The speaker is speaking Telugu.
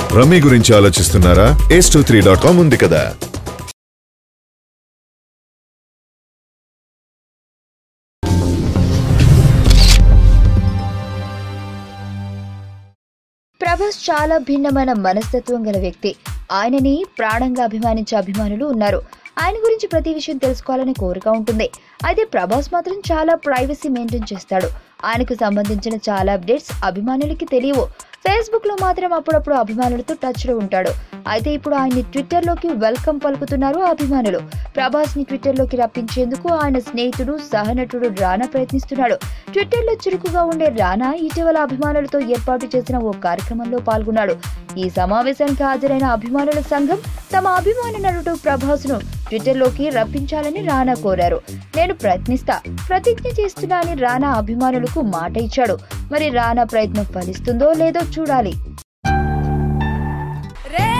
రమ్మీ గురించి ఆలోచిస్తున్నారా ace two three dot com ఉంది కదా ప్రభాస్ చాలా భిన్నమైన మనస్తత్వం గల వ్యక్తి ఆయనని ప్రాణంగా అభిమానించే అభిమానులు ఉన్నారు ఆయన గురించి ప్రతి విషయం తెలుసుకోవాలని కోరిక ఉంటుంది అయితే ప్రభాస్ మాత్రం చాలా ప్రైవసీ మెయింటైన్ చేస్తాడు ఆయనకు సంబంధించిన చాలా అప్డేట్స్ అభిమానులకి తెలియవు ఫేస్బుక్ లో మాత్రం అప్పుడప్పుడు అభిమానులతో టచ్ లో ఉంటాడు అయితే ఇప్పుడు ఆయన్ని ట్విట్టర్ లోకి వెల్కమ్ పలుకుతున్నారు అభిమానులు ప్రభాస్ ని ట్విట్టర్ లోకి రప్పించేందుకు ఆయన స్నేహితుడు సహనటుడు రానా ప్రయత్నిస్తున్నాడు ట్విట్టర్ లో చురుకుగా ఉండే రానా ఇటీవల అభిమానులతో ఏర్పాటు చేసిన ఓ కార్యక్రమంలో పాల్గొన్నాడు ఈ సమావేశానికి హాజరైన అభిమానుల సంఘం తమ అభిమాన నటుడు ప్రభాస్ ను ట్విట్టర్ లోకి రప్పించాలని రానా కోరారు నేను ప్రయత్నిస్తా ప్రతిజ్ఞ చేస్తున్నా అని రానా అభిమానులకు మాట ఇచ్చాడు మరి రానా ప్రయత్నం ఫలిస్తుందో లేదో చూడాలి రే